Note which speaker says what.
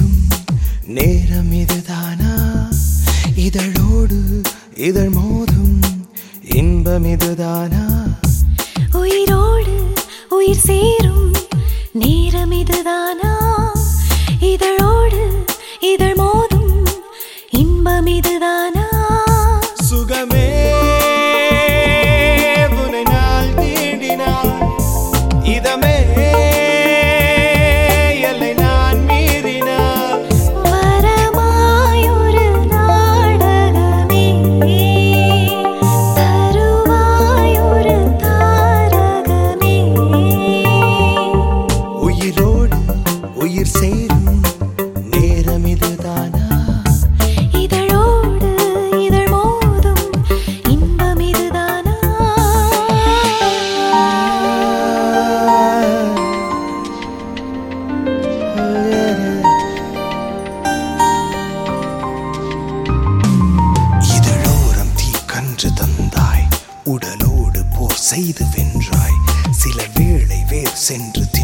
Speaker 1: சேரும் நேரம் இதுதானா இதழோடு இதழ் மோதும் இன்பம் இதுதானா
Speaker 2: உயிரோடு உயிர் சேரும் நேரம் இதுதானா இதழோடு இதழ் மோதும் இன்பம் இதுதானா
Speaker 1: சுகமே உன்னை நாள் தீண்டினாள் இதமே எல்லை நான் மீறினாள்
Speaker 2: வரமாயொரு நாடகமே தருவாயொரு தாரகமே
Speaker 1: உயிரோடு உயிர் சேரும் நேரம் இதுதானா
Speaker 2: இதழோடு இதழ் மோதும் இன்பம் இதுதானா
Speaker 1: இதழோரம் தீ கன்று தந்தாய் உடலோடு போர் செய்து வென்றாய் சில வேளை வேர் சென்று